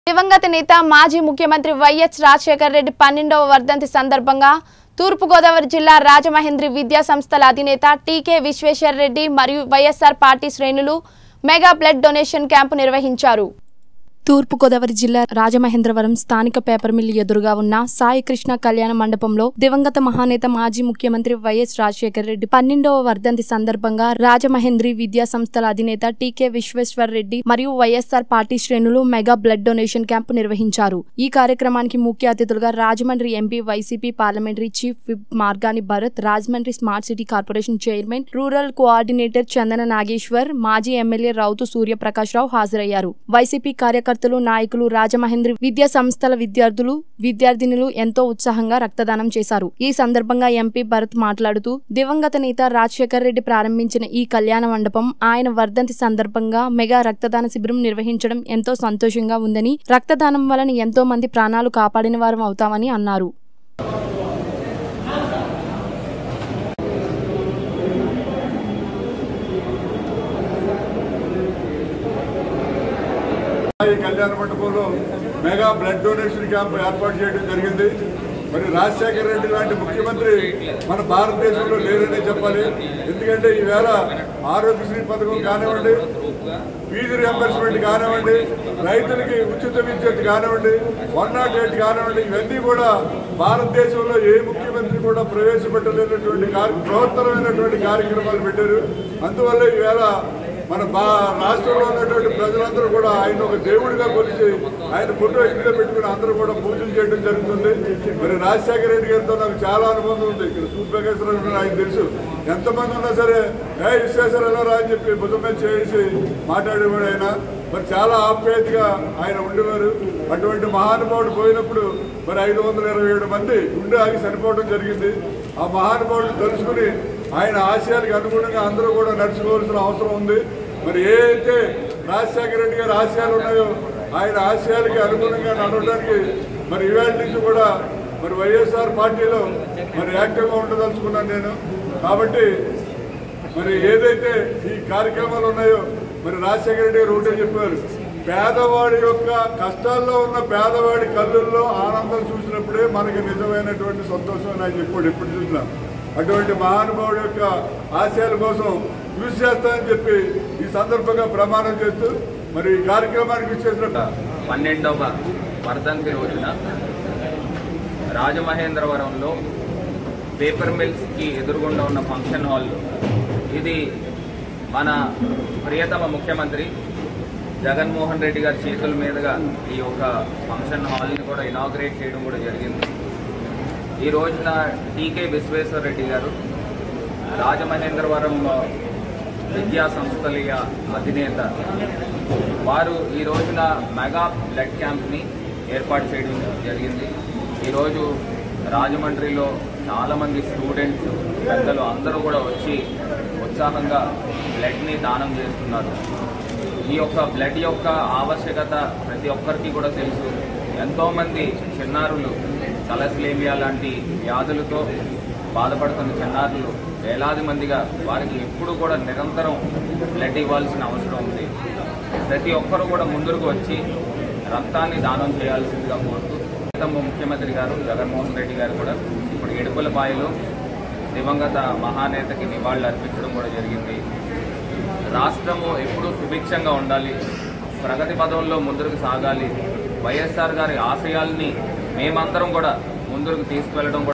దివంగత నేత మాజీ ముఖ్యమంత్రి వైఎస్ రాజశేఖర రెడ్డి పన్నెండవ వర్ధంతి సందర్భంగా తూర్పుగోదావరి జిల్లా రాజమహేంద్రి విద్యా సంస్థల అధినేత టీకే విశ్వేశ్వర రెడ్డి మరియు వైఎస్ఆర్ పార్టీ శ్రేణులు మెగా బ్లడ్ డొనేషన్ క్యాంపు నిర్వహించారు తూర్పుగోదావరి జిల్లా రాజమహేంద్రవరం స్థానిక పేపర్ మిల్ ఎదురుగా ఉన్న సాయి కృష్ణ కళ్యాణ మండపంలో దివంగత మహానేత మాజీ ముఖ్యమంత్రి వైఎస్ రాజశేఖర రెడ్డి పన్నెండవ వర్ధంతి సందర్భంగా రాజమహేంద్రి విద్యా సంస్థల అధినేత టీకే విశ్వేశ్వర రెడ్డి మరియు వైఎస్ఆర్ పార్టీ శ్రేణులు మెగా బ్లడ్ డొనేషన్ క్యాంపు నిర్వహించారు ఈ కార్యక్రమానికి ముఖ్య అతిథులుగా Rajahmundry MP YCP parliamentary chief whip Margani Bharat Rajahmundry smart city corporation chairman rural coordinator Chandana Nageshwar మాజీ ఎమ్మెల్యే రౌతు సూర్యప్రకాష్ రావు హాజరయ్యారు వైసీపీ కార్యకర్తలు నాయకులు రాజమహేంద్రి విద్యా సంస్థల విద్యార్థులు విద్యార్థినులు ఎంతో ఉత్సాహంగా రక్తదానం చేశారు ఈ సందర్భంగా ఎంపీ భరత్ మాట్లాడుతూ దివంగత నేత రాజశేఖర్ రెడ్డి ప్రారంభించిన ఈ కళ్యాణ మండపం ఆయన వర్ధంతి సందర్భంగా మెగా రక్తదాన శిబిరం నిర్వహించడం ఎంతో సంతోషంగా ఉందని రక్తదానం వలన ఎంతో మంది ప్రాణాలు కాపాడిన వారం అవుతామని అన్నారు ఈ కళ్యాణ మండపంలో మెగా బ్లడ్ డొనేషన్ క్యాంప్ ఏర్పాటు చేయడం జరిగింది మరి రాజశేఖర రెడ్డి లాంటి ముఖ్యమంత్రి మన భారతదేశంలో లేరనే చెప్పాలి ఎందుకంటే ఈవేళ ఆరోగ్యశ్రీ పథకం కానివ్వండి ఫీజు రియంబర్స్మెంట్ కానివ్వండి రైతులకి ఉచిత విద్యుత్ కానివ్వండి వన్ నాట్ ఎయిట్ కానివ్వండి ఇవన్నీ కూడా భారతదేశంలో ఏ ముఖ్యమంత్రి కూడా ప్రవేశపెట్టలేనటువంటి కార్య బృహత్తరమైనటువంటి కార్యక్రమాలు పెట్టారు అందువల్ల ఈవేళ మన బా రాష్ట్రంలో ఉన్నటువంటి ప్రజలందరూ కూడా ఆయన ఒక దేవుడిగా కొలిచి ఆయన ఫోటో ఇంట్లో పెట్టుకుని అందరూ కూడా పూజలు చేయడం జరుగుతుంది మరి రాజశేఖర రెడ్డి గారితో నాకు చాలా అనుబంధం ఉంది ఇక్కడ సూర్యప్రకాశ్వర గారు ఆయన తెలుసు ఎంతమంది ఉన్నా సరే ఏ విశ్వేశ్వర ఎలా రా అని చెప్పి భుజం మీద చేసి మాట్లాడేవాడు ఆయన మరి చాలా ఆప్యాయతగా ఆయన ఉండేవారు అటువంటి మహానుభావుడు పోయినప్పుడు మరి ఐదు వందల ఇరవై ఏడు మంది గుండె ఆగి చనిపోవడం జరిగింది ఆ మహానుభావుడు తెలుసుకుని ఆయన ఆశయాలకు అనుగుణంగా అందరూ కూడా నడుచుకోవాల్సిన అవసరం ఉంది మరి ఏ అయితే రాజశేఖర రెడ్డి గారి ఆశయాలు ఉన్నాయో ఆయన ఆశయాలకి అనుగుణంగా నడవడానికి మరి ఇవాళ నుంచి కూడా మరి వైఎస్ఆర్ పార్టీలో మరి యాక్టివ్గా ఉండదలుచుకున్నాను నేను కాబట్టి మరి ఏదైతే ఈ కార్యక్రమాలు ఉన్నాయో మరి రాజశేఖర రెడ్డి గారు ఒకటే చెప్పారు పేదవాడి యొక్క కష్టాల్లో ఉన్న పేదవాడి కళ్ళల్లో ఆనందం చూసినప్పుడే మనకి నిజమైనటువంటి సంతోషం అని ఆయన చెప్పాడు ఎప్పుడు చూసినా అటువంటి మహానుభావుడి యొక్క ఆశయాల కోసం కృషి చేస్తానని చెప్పి ఈ సందర్భంగా ప్రమాణం చేస్తూ మరి ఈ కార్యక్రమానికి ఇచ్చేసిన పన్నెండవ వర్ధంతి రోజున రాజమహేంద్రవరంలో పేపర్ మిల్స్కి ఎదురుగుండా ఉన్న ఫంక్షన్ హాల్ ఇది మన ప్రియతమ ముఖ్యమంత్రి జగన్మోహన్ రెడ్డి గారి చేతుల మీదుగా ఈ యొక్క ఫంక్షన్ హాల్ని కూడా ఇనాగ్రేట్ చేయడం కూడా జరిగింది ఈ రోజున టీకే విశ్వేశ్వర రెడ్డి గారు రాజమహేంద్రవరం విద్యా సంస్థల అధినేత వారు ఈ రోజున మెగా బ్లడ్ క్యాంప్ని ఏర్పాటు చేయడం జరిగింది ఈరోజు రాజమండ్రిలో చాలామంది స్టూడెంట్స్ పెద్దలు అందరూ కూడా వచ్చి ఉత్సాహంగా బ్లడ్ని దానం చేస్తున్నారు ఈ యొక్క బ్లడ్ యొక్క ఆవశ్యకత ప్రతి ఒక్కరికి కూడా తెలుసు ఎంతోమంది చిన్నారులు తలస్లేమియా లాంటి వ్యాధులతో బాధపడుతున్న చిన్నారులు వేలాది మందిగా వారికి ఎప్పుడు కూడా నిరంతరం బ్లడ్ ఇవ్వాల్సిన అవసరం ఉంది ప్రతి ఒక్కరూ కూడా ముందుకు వచ్చి రక్తాన్ని దానం చేయాల్సిందిగా కోరుతూ గతంలో ముఖ్యమంత్రి గారు జగన్మోహన్ రెడ్డి గారు కూడా ఇప్పుడు ఇడుపులపాయలో దివంగత మహానేతకి నివాళులు అర్పించడం కూడా జరిగింది రాష్ట్రము ఎప్పుడూ సుభిక్షంగా ఉండాలి ప్రగతి పదంలో ముందుకు సాగాలి వైఎస్ఆర్ గారి ఆశయాల్ని మేమందరం కూడా ముందుకు తీసుకువెళ్ళడం కూడా